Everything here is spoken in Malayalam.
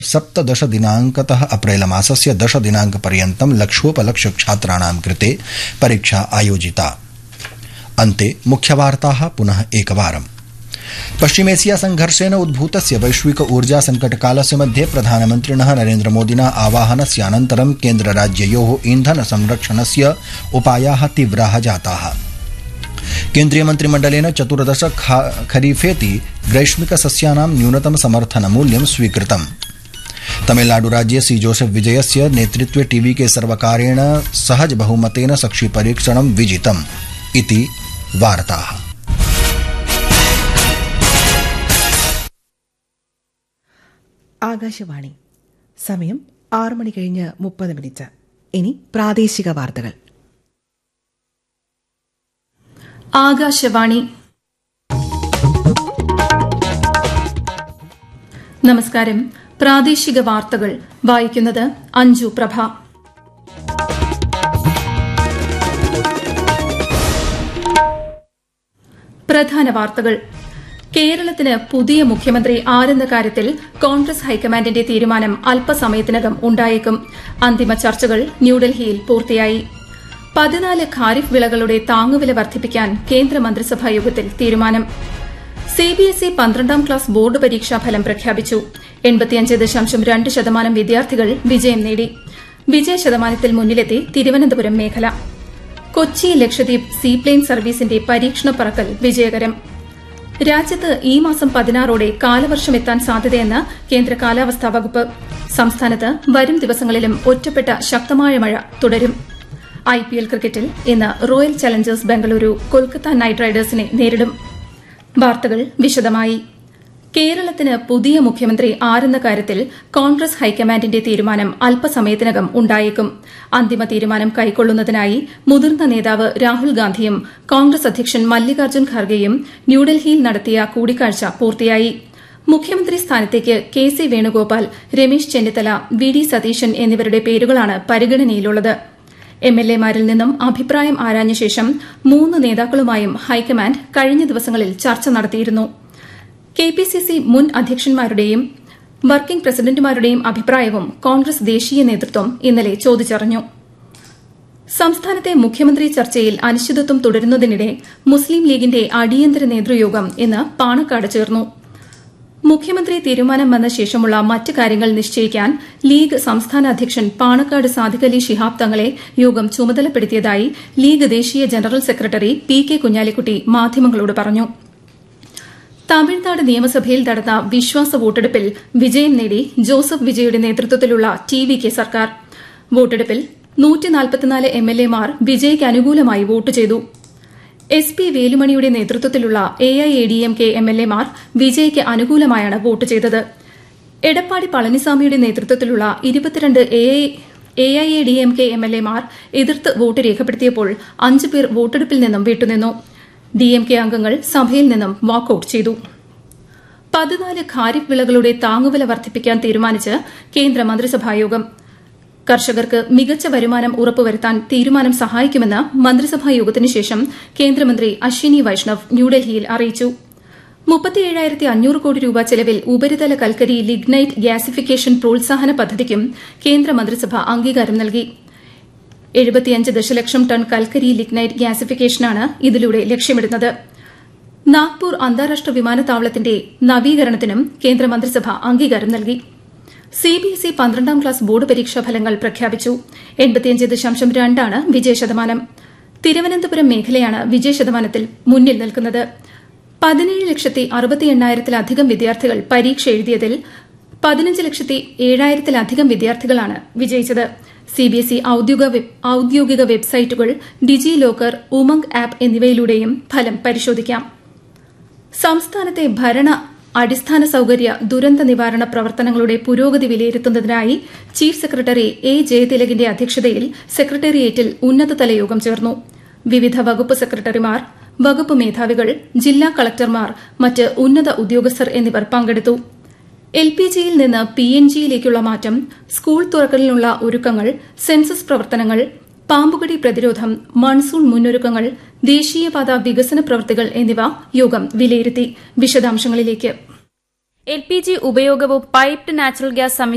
सप्तदश दिनाङ्कतः अप्रैल मासस्य दश दिनाङ्कपर्यन्तं लक्षोपलक्ष्य छात्राणां कृते परीक्षा आयोजिता अन्ते मुख्यवार्ताः पुनः एकवारम् पश्चिमेशिया संघर्षेण उद्भूतस्य वैश्विक ऊर्जा संकटकालस्य मध्ये प्रधानमन्त्रिणः नरेन्द्रमोदिना आवाहनस्यानन्तरं केन्द्रराज्ययोः ईन्धन संरक्षणस्य उपायाः तीव्राः जाताः केन्द्रीय मन्त्रिमण्डलेन चतुर्दश खरीफेति ग्रैष्मिक सस्यानां न्यूनतम समर्थन मूल्यं स्वीकृतम् तमिलनाडुराज्ये सी जोसेफ विजयस्य नेतृत्वे टीवी के सर्वकारेण सहज बहुमतेन सक्षि परीक्षणं विजितम् इति वार्ताः ആകാശവാണി സമയം ആറു മണി കഴിഞ്ഞ് മുപ്പത് മിനിറ്റ് ഇനി പ്രാദേശിക വാർത്തകൾ ആകാശവാണി നമസ്കാരം പ്രാദേശിക വാർത്തകൾ വായിക്കുന്നത് അഞ്ജു പ്രഭ പ്രധാന വാർത്തകൾ കേരളത്തിന് പുതിയ മുഖ്യമന്ത്രി ആരെന്ന കാര്യത്തിൽ കോൺഗ്രസ് ഹൈക്കമാൻഡിന്റെ തീരുമാനം അല്പസമയത്തിനകം ഉണ്ടായേക്കും അന്തിമ ചർച്ചകൾ ന്യൂഡൽഹിയിൽ പൂർത്തിയായി പതിനാല് ഖാരിഫ് വിളകളുടെ താങ്ങുവില വർദ്ധിപ്പിക്കാൻ കേന്ദ്രമന്ത്രിസഭാ യോഗത്തിൽ തീരുമാനം സിബിഎസ്ഇ പന്ത്രണ്ടാം ക്ലാസ് ബോർഡ് പരീക്ഷാ ഫലം പ്രഖ്യാപിച്ചു എൺപത്തിയഞ്ച് ദശാംശം രണ്ട് ശതമാനം വിദ്യാർത്ഥികൾ വിജയം നേടി വിജയ ശതമാനത്തിൽ മുന്നിലെത്തി തിരുവനന്തപുരം മേഖല കൊച്ചി ലക്ഷദ്വീപ് സീപ്ലെയിൻ സർവീസിന്റെ പരീക്ഷണ പറക്കൽ വിജയകരം രാജ്യത്ത് ഈ മാസം പതിനാറോടെ കാലവർഷം എത്താൻ സാധ്യതയെന്ന് കേന്ദ്ര കാലാവസ്ഥാ വകുപ്പ് സംസ്ഥാനത്ത് വരും ദിവസങ്ങളിലും ഒറ്റപ്പെട്ട ശക്തമായ മഴ തുടരും ഐപിഎൽ ക്രിക്കറ്റിൽ ഇന്ന് Royal Challengers Bengaluru Kolkata Knight റൈഡേഴ്സിനെ നേരിടും വാർത്തകൾ വിശദമായി കേരളത്തിന് പുതിയ മുഖ്യമന്ത്രി ആരെന്ന കാര്യത്തിൽ കോൺഗ്രസ് ഹൈക്കമാൻഡിന്റെ തീരുമാനം അല്പസമയത്തിനകം ഉണ്ടായേക്കും അന്തിമ തീരുമാനം കൈക്കൊള്ളുന്നതിനായി മുതിർന്ന നേതാവ് രാഹുൽ ഗാന്ധിയും കോൺഗ്രസ് അധ്യക്ഷൻ മല്ലികാർജ്ജുൻ ഖാർഗെയും ന്യൂഡൽഹിയിൽ നടത്തിയ കൂടിക്കാഴ്ച പൂർത്തിയായി മുഖ്യമന്ത്രി സ്ഥാനത്തേക്ക് K C Venugopal Ramesh Chennithala V D Satheesan എന്നിവരുടെ പേരുകളാണ് പരിഗണനയിലുള്ളത് എം എൽ എമാരിൽ നിന്നും അഭിപ്രായം ആരാഞ്ഞ ശേഷം മൂന്ന് നേതാക്കളുമായും ഹൈക്കമാൻഡ് കഴിഞ്ഞ ദിവസങ്ങളിൽ ചർച്ച നടത്തിയിരുന്നു കെ പി സി സി മുൻ അധ്യക്ഷന്മാരുടെയും വർക്കിംഗ് പ്രസിഡന്റുമാരുടെയും അഭിപ്രായവും കോൺഗ്രസ് ദേശീയ നേതൃത്വം ഇന്നലെ ചോദിച്ചറിഞ്ഞു സംസ്ഥാനത്തെ മുഖ്യമന്ത്രി ചർച്ചയിൽ അനിശ്ചിതത്വം തുടരുന്നതിനിടെ മുസ്ലിം ലീഗിന്റെ അടിയന്തര നേതൃയോഗം ഇന്ന് പാണക്കാട് ചേർന്നു മുഖ്യമന്ത്രി തീരുമാനം വന്ന ശേഷമുള്ള മറ്റ് കാര്യങ്ങൾ നിശ്ചയിക്കാൻ ലീഗ് സംസ്ഥാന അധ്യക്ഷൻ പാണക്കാട് സാദിഖ് അലി ശിഹാബ് തങ്ങളെ യോഗം ചുമതലപ്പെടുത്തിയതായി ലീഗ് ദേശീയ general secretary P K Kunhalikutty മാധ്യമങ്ങളോട് പറഞ്ഞു തമിഴ്നാട് നിയമസഭയിൽ നടന്ന വിശ്വാസ വോട്ടെടുപ്പിൽ വിജയം നേടി ജോസഫ് വിജയുടെ നേതൃത്വത്തിലുള്ള ടി വി കെ സർക്കാർ വോട്ടെടുപ്പിൽ എം എൽ എമാർ വിജയ്ക്ക് അനുകൂലമായി വോട്ട് ചെയ്തു എസ് പി വേലുമണിയുടെ നേതൃത്വത്തിലുള്ള A I A D M K M L എമാർ വിജയ്ക്ക് അനുകൂലമായാണ് വോട്ട് ചെയ്തത് എടപ്പാടി പളനിസ്വാമിയുടെ നേതൃത്വത്തിലുള്ള ഇരുപത്തിരണ്ട് A I A D M K M L എമാർ എതിർത്ത് വോട്ട് രേഖപ്പെടുത്തിയപ്പോൾ അഞ്ചു പേർ വോട്ടെടുപ്പിൽ നിന്നും വിട്ടുനിന്നു ഡി എം കെ അംഗങ്ങൾ സഭയിൽ നിന്നും വാക്കൌട്ട് ചെയ്തു പതിനാല് ഖാരിഫ് വിളകളുടെ താങ്ങുവില വർദ്ധിപ്പിക്കാൻ തീരുമാനിച്ച് കേന്ദ്ര മന്ത്രിസഭായോഗം കർഷകർക്ക് മികച്ച വരുമാനം ഉറപ്പുവരുത്താൻ തീരുമാനം സഹായിക്കുമെന്ന് മന്ത്രിസഭാ യോഗത്തിനു ശേഷം കേന്ദ്രമന്ത്രി അശ്വിനി വൈഷ്ണവ് ന്യൂഡൽഹിയിൽ അറിയിച്ചു മുപ്പത്തിയേഴായിരത്തി അഞ്ഞൂറ് കോടി രൂപ ചെലവിൽ ഉപരിതല കൽക്കരി ലിഗ്നൈറ്റ് ഗ്യാസിഫിക്കേഷൻ പ്രോത്സാഹന പദ്ധതിക്കും കേന്ദ്രമന്ത്രിസഭ അംഗീകാരം നൽകി എഴുപത്തിയഞ്ച് ദശലക്ഷം ടൺ കൽക്കരി ലിഗ്നൈറ്റ് ഗ്യാസിഫിക്കേഷനാണ് ഇതിലൂടെ ലക്ഷ്യമിടുന്നത് നാഗ്പൂർ അന്താരാഷ്ട്ര വിമാനത്താവളത്തിന്റെ നവീകരണത്തിനും കേന്ദ്രമന്ത്രിസഭ അംഗീകാരം നൽകി സിബിഎസ്ഇ പന്ത്രണ്ടാം ക്ലാസ് ബോർഡ് പരീക്ഷാ ഫലങ്ങൾ പ്രഖ്യാപിച്ചു എൺപത്തിയഞ്ച് ദശാംശം രണ്ടാണ് വിജയശതമാനം തിരുവനന്തപുരം മേഖലയാണ് വിജയശതമാനത്തിൽ മുന്നിൽ നിൽക്കുന്നത് പതിനേഴ് ലക്ഷത്തി അറുപത്തി എണ്ണായിരത്തിലധികം വിദ്യാർത്ഥികൾ പരീക്ഷ എഴുതിയതിൽ പതിനഞ്ച് ലക്ഷത്തി ഏഴായിരത്തിലധികം വിദ്യാർത്ഥികളാണ് വിജയിച്ചത് സിബിഎസ്ഇ ഔദ്യോഗിക വെബ്സൈറ്റുകൾ ഡിജി ലോക്കർ ഉമംഗ് ആപ്പ് എന്നിവയിലൂടെയും ഫലം പരിശോധിക്കാം സംസ്ഥാനത്തെ ഭരണ അടിസ്ഥാന സൌകര്യ ദുരന്ത നിവാരണ പ്രവർത്തനങ്ങളുടെ പുരോഗതി വിലയിരുത്തുന്നതിനായി ചീഫ് സെക്രട്ടറി എ ജയതിലകിന്റെ അധ്യക്ഷതയിൽ സെക്രട്ടേറിയറ്റിൽ ഉന്നതതല യോഗം ചേർന്നു വിവിധ വകുപ്പ് സെക്രട്ടറിമാർ വകുപ്പ് മേധാവികൾ ജില്ലാ കളക്ടർമാർ മറ്റ് ഉന്നത ഉദ്യോഗസ്ഥർ എന്നിവർ പങ്കെടുത്തു എൽ പി ജിയിൽ നിന്ന് പി എൻ ജിയിലേക്കുള്ള മാറ്റം സ്കൂൾ തുറക്കലിനുള്ള ഒരുക്കങ്ങൾ സെൻസസ് പ്രവർത്തനങ്ങൾ പാമ്പുകടി പ്രതിരോധം മൺസൂൺ മുന്നൊരുക്കങ്ങൾ ദേശീയപാത വികസന പ്രവൃത്തികൾ എന്നിവ യോഗം വിലയിരുത്തി വിശദാംശങ്ങളിലേക്ക് എൽ പി ജി ഉപയോഗവും പൈപ്ഡ് നാച്ചുറൽ ഗ്യാസ്